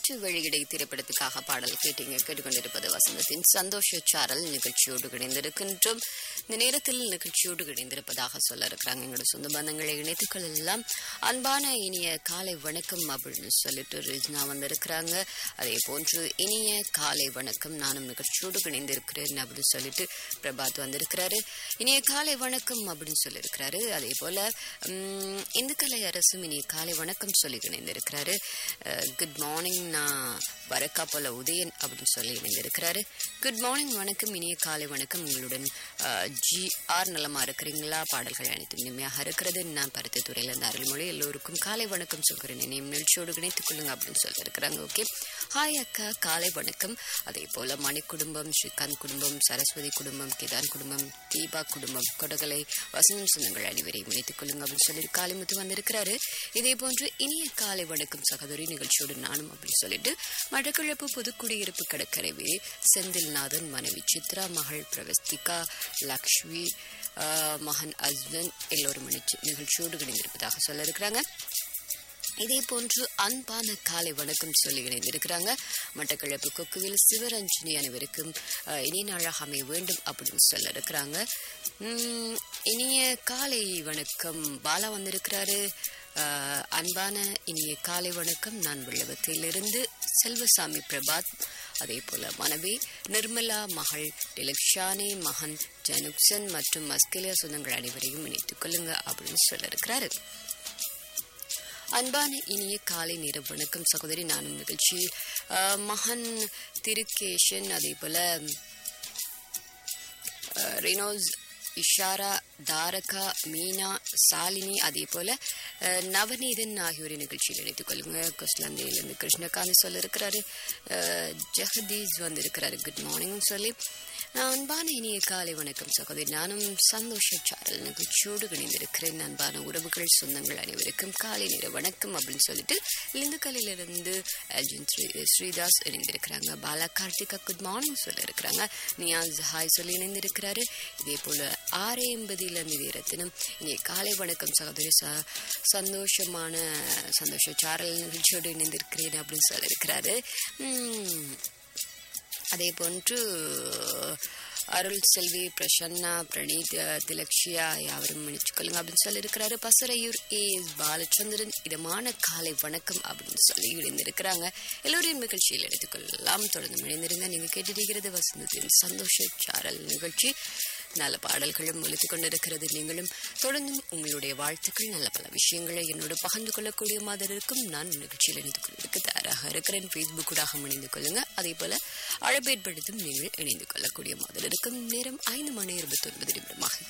காற்று வெளியிடை திரைப்படத்துக்காக பாடல் கேட்டீங்க கேட்டுக்கொண்டிருப்பது வசந்தத்தின் சந்தோஷ சாரல் நிகழ்ச்சியோடு இணைந்திருக்கின்றோம் இந்த நேரத்தில் நிகழ்ச்சியோடு இணைந்திருப்பதாக சொல்ல இருக்கிறாங்க எங்களோட சொந்த பந்தங்களை இணைத்துக் கொள்ளலாம் அன்பான இனிய காலை வணக்கம் அப்படின்னு சொல்லிட்டு ரிஜ்னா வந்திருக்கிறாங்க அதே போன்று இனிய காலை வணக்கம் நானும் நிகழ்ச்சியோடு இணைந்திருக்கிறேன் அப்படின்னு சொல்லிட்டு பிரபாத் வந்திருக்கிறாரு இனிய காலை வணக்கம் அப்படின்னு சொல்லியிருக்கிறாரு அதே போல உம், இந்துக்கலை அரசும் இனிய காலை வணக்கம் சொல்லி இணைந்திருக்கிறாரு குட் மார்னிங் நான் வரக்கா போல உதயன் அப்படின்னு சொல்லி இணைந்திருக்கிறாரு குட் மார்னிங் வணக்கம் இனிய காலை வணக்கம் உங்களுடன் ஜி ஆர் நலமா இருக்கிறீங்களா பாடல்கள் அனைத்தும் இனிமையாக இருக்கிறது நான் பருத்தி துறையில இருந்து அருள்மொழி எல்லோருக்கும் காலை வணக்கம் சொல்கிறேன் இனியும் நிகழ்ச்சியோடு இணைத்துக் கொள்ளுங்க அப்படின்னு சொல்லியிருக்கிறாங்க ஓகே ஹாய் அக்கா காலை வணக்கம் அதே போல மணி குடும்பம் ஸ்ரீகாந்த் குடும்பம் சரஸ்வதி குடும்பம் கேதான் குடும்பம் தீபா குடும்பம் கொடகலை வசந்தம் சொந்தங்கள் அனைவரையும் இணைத்துக் கொள்ளுங்க அப்படின்னு சொல்லி காளிமுத்து வந்திருக்கிறாரு இதே போன்று இனிய காலை வணக்கம் சகோதரி நிகழ்ச்சியோடு நானும் அப்படின்னு சொல்லிட்டு மடக்கிழப்பு புதுக்குடியிருப்பு கடற்கரைவே செந்தில்நாதன் மனைவி சித்ரா மகள் பிரவஸ்திகா லக்ஷ்மி ஆஹ், மகன் அஸ்வன் எல்லோரும் நிகழ்ச்சி- நிகழ்ச்சியோடு இணைந்திருப்பதாக சொல்ல இருக்கிறாங்க இதே போன்று அன்பான காலை வணக்கம் சொல்லி இணைந்திருக்கிறாங்க மட்டக்களப்பு கொக்குவில் சிவரஞ்சனி அனைவருக்கும் அஹ், இனிய நாளாக அமைய வேண்டும் அப்படின்னு சொல்ல இருக்கிறாங்க உம், இனிய காலை வணக்கம் பாலா வந்திருக்கிறாரு அஹ், அன்பான இனிய காலை வணக்கம் நான் விழுவத்திலிருந்து செல்வசாமி பிரபாத் அதே போல மனைவி நிர்மலா மகள் டிலக்ஷானி மகன் ஜனுக்சன் மற்றும் மஸ்கலியா சொந்தங்கள் அனைவரையும் இணைத்துக் கொள்ளுங்க அப்படின்னு சொல்ல இருக்கிறாரு அன்பான இனிய காலை நேர வணக்கம் சகோதரி நானும் நிகழ்ச்சி அஹ், மகன் திருக்கேஷன் அதே போல அஹ், ரெனோஸ் இஷாரா தாரகா மீனா சாலினி அதே போல அஹ், நவநீதன் ஆகியோரை நிகழ்ச்சியில் இணைத்துக் கொள்ளுங்க கொஸ்லாந்தியிலிருந்து கிருஷ்ணகாந்த் சொல்ல இருக்கிறாரு ஜெகதீஷ் வந்திருக்கிறாரு குட் மார்னிங் சொல்லி நான் அன்பான இனிய காலை வணக்கம் சகோதரி நானும் சந்தோஷ சாரல் நிகழ்ச்சியோடு இணைந்திருக்கிறேன் அன்பான உறவுகள் சொந்தங்கள் அனைவருக்கும் காலை நேர வணக்கம் அப்படின்னு சொல்லிட்டு லிந்துக்கலையிலிருந்து அர்ஜுன் ஸ்ரீ ஸ்ரீதாஸ் இணைந்திருக்கிறாங்க பாலா கார்த்திகா குட் மார்னிங் சொல்ல இருக்கிறாங்க நியாஸ் ஹாய் சொல்லி இணைந்திருக்கிறாரு இதே போல ஆறு எண்பதிலிருந்து வீரத்தினம் இனி காலை வணக்கம் சகோதரி ச சந்தோஷமான சந்தோஷ சாரல் நிகழ்ச்சியோடு இணைந்திருக்கிறேன் அப்படின்னு சொல்லியிருக்கிறாரு உம், அதே போன்று அருள் செல்வி பிரசன்னா பிரணீத் அஹ், திலக்ஷியா யாவரும் மன்னிச்சுக்கொள்ளுங்க அப்படின்னு சொல்லியிருக்கிறாரு பசரையூர் ஏ எஸ் பாலச்சந்திரன் இதமான காலை வணக்கம் அப்படின்னு சொல்லி இணைந்திருக்கிறாங்க எல்லோரையும் நிகழ்ச்சியில் எடுத்துக்கொள்ளலாம் தொடர்ந்து இணைந்திருந்தா நீங்க கேட்டிருக்கிறது வசந்தத்தின் சந்தோஷ சாரல் நிகழ்ச்சி நல்ல பாடல்களும் ஒலித்துக் கொண்டிருக்கிறது நீங்களும் தொடர்ந்தும் உங்களுடைய வாழ்த்துக்கள் நல்ல பல விஷயங்களை என்னோடு பகிர்ந்து கொள்ளக்கூடிய மாதிரி இருக்கும் நான் நிகழ்ச்சியில் இணைந்து கொள்வதற்கு தயாராக இருக்கிறேன் ஃபேஸ்புக் கூடாக இணைந்து கொள்ளுங்க அதே போல அழைப்பேற்படுத்தும் நீங்கள் இணைந்து கொள்ளக்கூடிய மாதிரி இருக்கும் நேரம் ஐந்து மணி இருபத்தி ஒன்பது நிமிடமாக